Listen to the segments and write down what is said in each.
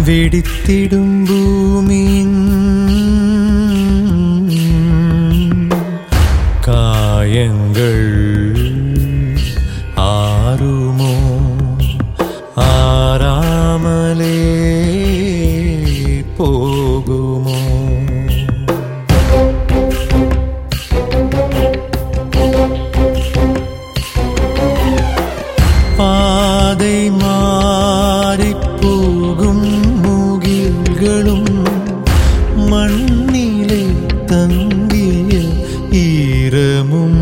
வெடித்திடும் பூமியின் காயங்கள் ஆறுமோ ஆறாமலே போகுமோ பாதை மாறிப் போகும் முகில்களும் மண்ணிலே தங்கிய ஈரமும்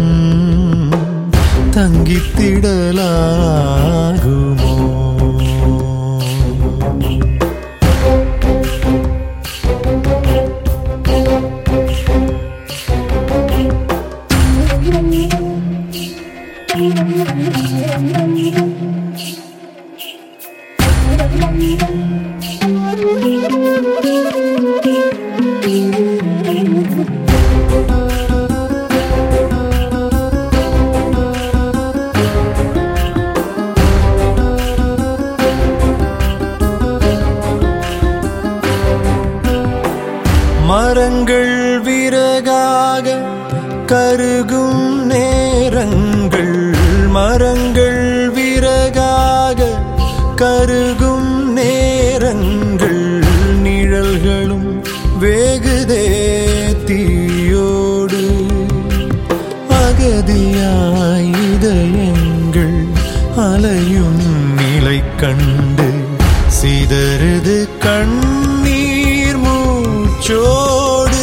தங்கித்திடலாகுமோ மரங்கள் விறகாக கருகும் நேரங்கள் மரங்கள் விறகாக கருகும் நேரங்கள் நிழல்களும் வெகுதே தீயோடு அகதியாய் இதயங்கள் அலையும் நிலை கண்டு சிதறுது கண்ணீர் மூச்சோடு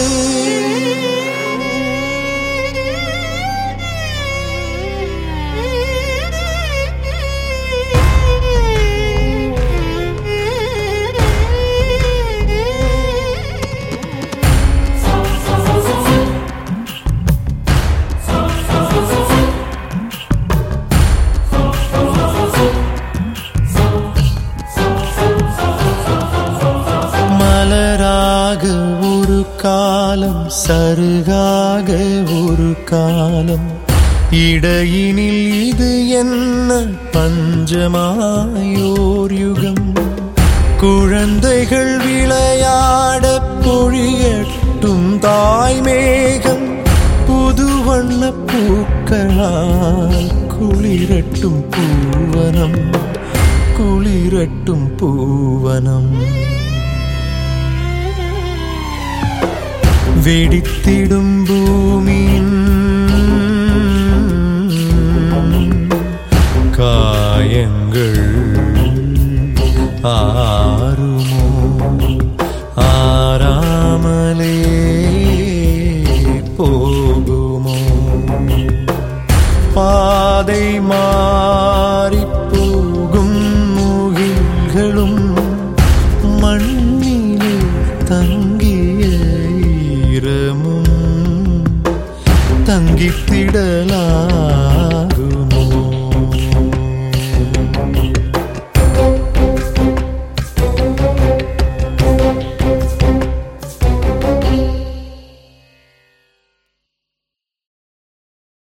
மலராக ஒரு காலம் சருகாக ஒரு காலம் இடையினில் இது என்ன பஞ்சமாயோர் யுகம் குழந்தைகள் விளையாட பொழியட்டும் தாய்மேகம் புது வண்ண பூக்களால் குளிரட்டும் பூவனம் குளிரட்டும் பூவனம் வெடித்திடும் பூமியின் காயங்கள் ஆறுமோ ஆறாமலே போகுமோ பாதை மாறிப் போகும் முகில்களும் மண்ணிலே தங்கிய ஈரமும் தங்கித்திடலாகுமோ